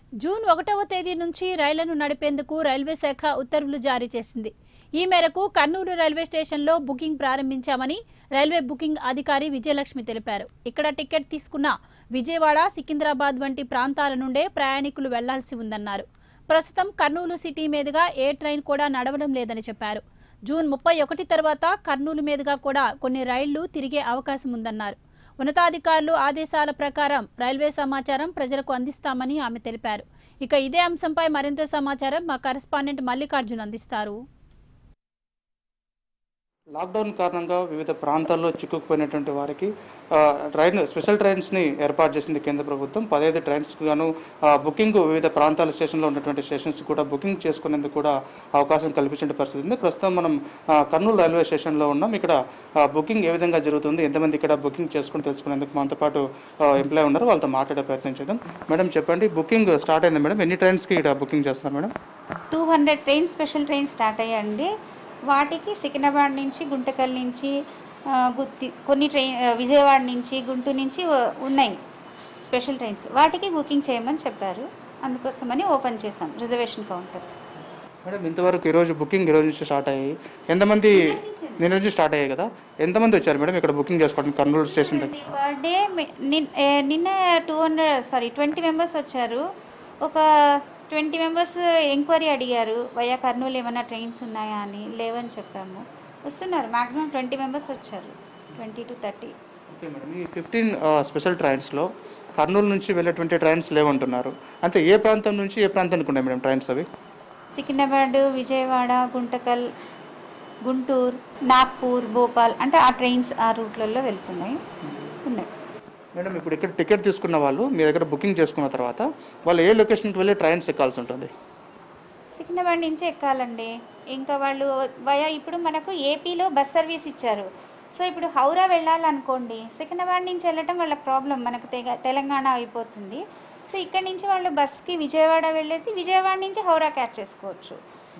June ఒకటవ తేదీ నుంచి రైళ్లను నడిపేందుకు రైల్వే శాఖ ఉత్తర్వులు జారీ చేసింది ఈ మేరకు కర్నూలు రైల్వే స్టేషన్లో బుకింగ్ ప్రారంభించామని రైల్వే బుకింగ్ అధికారి విజయలక్ష్మి తెలిపారు ఇక్కడ టికెట్ తీసుకున్న విజయవాడ సికింద్రాబాద్ వంటి ప్రాంతాల నుండే ప్రయాణికులు వెళ్లాల్సి ఉందన్నారు ప్రస్తుతం కర్నూలు సిటీ మీదుగా ఏ ట్రైన్ కూడా నడవడం లేదని చెప్పారు జూన్ ముప్పై ఒకటి తర్వాత కర్నూలు మీదుగా కూడా కొన్ని రైళ్లు తిరిగే అవకాశం ఉందన్నారు ఉన్నతాధికారులు ఆదేశాల ప్రకారం రైల్వే సమాచారం ప్రజలకు అందిస్తామని ఆమె తెలిపారు ఇక ఇదే అంశంపై మరింత సమాచారం మా కరెస్పాండెంట్ మల్లికార్జున్ అందిస్తారు లాక్డౌన్ కారణంగా వివిధ ప్రాంతాల్లో చిక్కుకుపోయినటువంటి వారికి ఆ, ట్రైన్ స్పెషల్ ట్రైన్స్ని ఏర్పాటు చేసింది కేంద్ర ప్రభుత్వం పదహైదు ట్రైన్స్కి గాను ఆ, బుకింగ్ వివిధ ప్రాంతాల స్టేషన్లో ఉన్నటువంటి స్టేషన్స్ కూడా బుకింగ్ చేసుకునేందుకు కూడా అవకాశం కల్పించిన పరిస్థితి ఉంది ప్రస్తుతం మనం ఆ, కర్నూలు రైల్వే స్టేషన్లో ఉన్నాం ఇక్కడ ఆ, బుకింగ్ ఏ విధంగా జరుగుతుంది ఎంతమంది ఇక్కడ బుకింగ్ చేసుకుని తెలుసుకునేందుకు మనతో పాటు ఎంప్లాయ్ ఉన్నారు వాళ్ళతో మాట్లాడే ప్రయత్నం చేద్దాం మేడం చెప్పండి బుకింగ్ స్టార్ట్ అయింది మేడం ఎన్ని ట్రైన్స్కి ఇక్కడ బుకింగ్ చేస్తున్నారు madam two hundred trains special trains start అయ్యండి వాటికి సికింద్రాబాద్ నుంచి గుంటకల్ నుంచి ఆ, గుత్తి కొన్ని ట్రైన్ ఆ, విజయవాడ నుంచి గుంటూరు నుంచి వ- ఉన్నాయి స్పెషల్ ట్రైన్స్ వాటికి బుకింగ్ చేయమని చెప్పారు అందుకోసమని ఓపెన్ చేసాం రిజర్వేషన్ కౌంటర్ మేడం ఇంతవరకు ఈరోజు బుకింగ్ ఈరోజు నుంచి స్టార్ట్ అయ్యాయి ఎంతమంది నిన్న నుంచి స్టార్ట్ అయ్యాయి కదా ఎంతమంది వచ్చారు మేడం ఇక్కడ బుకింగ్ చేసుకోవడం కర్నూలు స్టేషన్ దగ్గర పర్ డే నిన్న two hundred sorry twenty members వచ్చారు ఒక ట్వంటీ మెంబర్స్ ఎంక్వైరీ అడిగారు వయా కర్నూలు ఏమైనా ట్రైన్స్ ఉన్నాయా అని లేవని చెప్పాము వస్తున్నారు మాక్సిమం ట్వంటీ మెంబర్స్ వచ్చారు twenty to thirty okay madam ఈ ఫిఫ్టీన్ స్పెషల్ ట్రైన్స్లో కర్నూలు నుంచి వెళ్ళేటువంటి ట్రైన్స్ లేవంటున్నారు అంటే ఏ ప్రాంతం నుంచి ఏ ప్రాంతానికి ఉన్నాయి మేడం ట్రైన్స్ అవి సికింద్రాబాద్ విజయవాడ గుంటకల్ గుంటూరు నాగ్పూర్ భోపాల్ అంటే ఆ ట్రైన్స్ ఆ రూట్లలో వెళ్తున్నాయి ఉన్నాయి మేడం ఇప్పుడు ఇక్కడ టికెట్ తీసుకున్న వాళ్ళు మీ దగ్గర బుకింగ్ చేసుకున్న తర్వాత వాళ్ళు ఏ లొకేషన్కి వెళ్ళి ట్రైన్స్ ఎక్కాల్సి ఉంటుంది సికింద్రాబాద్ నుంచి ఎక్కాలండి ఇంకా వాళ్ళు వయా ఇప్పుడు మనకు ఏపీలో బస్ సర్వీస్ ఇచ్చారు సో ఇప్పుడు హౌరా వెళ్ళాలనుకోండి సికింద్రాబాద్ నుంచి వెళ్ళటం వాళ్ళకి ప్రాబ్లం మనకు తెగ తెలంగాణ అయిపోతుంది సో ఇక్కడ నుంచి వాళ్ళు బస్కి విజయవాడ వెళ్ళేసి విజయవాడ నుంచి హౌరా క్యాచ్ చేసుకోవచ్చు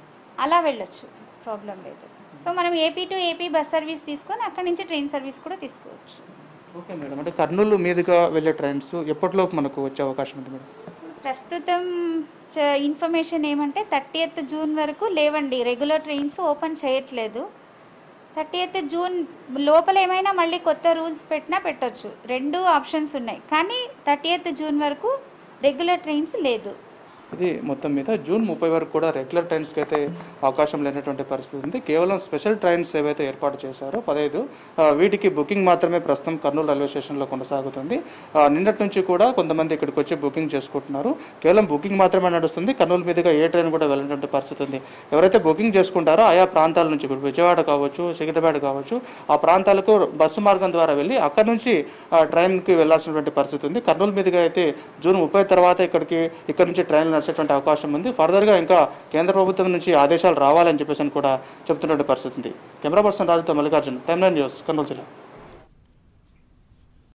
అలా వెళ్ళొచ్చు ప్రాబ్లం లేదు సో మనం AP to AP bus service తీసుకొని అక్కడ నుంచి ట్రైన్ సర్వీస్ కూడా తీసుకోవచ్చు ఓకే మేడం అంటే కర్నూలు మీదుగా వెళ్ళే ట్రైన్స్ ఎప్పటిలోపు మనకు వచ్చే అవకాశం ఉంది మేడం ప్రస్తుతం చ- ఇన్ఫర్మేషన్ ఏమంటే థర్టీయత్ జూన్ వరకు లేవండి రెగ్యులర్ ట్రైన్స్ ఓపెన్ చేయట్లేదు థర్టీయత్ జూన్ లోపల ఏమైనా మళ్ళీ కొత్త రూల్స్ పెట్టినా పెట్టొచ్చు రెండు ఆప్షన్స్ ఉన్నాయి కానీ థర్టీయత్ జూన్ వరకు రెగ్యులర్ ట్రైన్స్ లేదు ఇది మొత్తం మీద జూన్ ముప్పై వరకు కూడా రెగ్యులర్ ట్రైన్స్కి అయితే అవకాశం లేనటువంటి పరిస్థితి ఉంది కేవలం స్పెషల్ ట్రైన్స్ ఏవైతే ఏర్పాటు చేశారో పదహైదు ఆ, వీటికి బుకింగ్ మాత్రమే ప్రస్తుతం కర్నూలు రైల్వే స్టేషన్లో కొనసాగుతుంది ఆ, నిన్నటి నుంచి కూడా కొంతమంది ఇక్కడికి వచ్చి బుకింగ్ చేసుకుంటున్నారు కేవలం బుకింగ్ మాత్రమే నడుస్తుంది కర్నూలు మీదుగా ఏ ట్రైన్ కూడా వెళ్ళినటువంటి పరిస్థితి ఉంది ఎవరైతే బుకింగ్ చేసుకుంటారో ఆయా ప్రాంతాల నుంచి ఇప్పుడు విజయవాడ కావచ్చు సికింద్రాబాద్ కావచ్చు ఆ ప్రాంతాలకు బస్సు మార్గం ద్వారా వెళ్ళి అక్కడ నుంచి ఆ, ట్రైన్కి వెళ్ళాల్సినటువంటి పరిస్థితి ఉంది కర్నూలు మీదుగా అయితే జూన్ ముప్పై తర్వాత ఇక్కడికి ఇక్కడ నుంచి ట్రైన్లు నడిచేటువంటి అవకాశం ఉంది ఫర్దర్గా ఇంకా కేంద్ర ప్రభుత్వం నుంచి ఆదేశాలు రావాలని చెప్పేసి అని కూడా చెప్తున్నటువంటి పరిస్థితి ఉంది కెమెరా పర్సన్ రాజుతో మల్లికార్జున్ ప్రైమ్ న్యూస్ కర్నూలు జిల్లా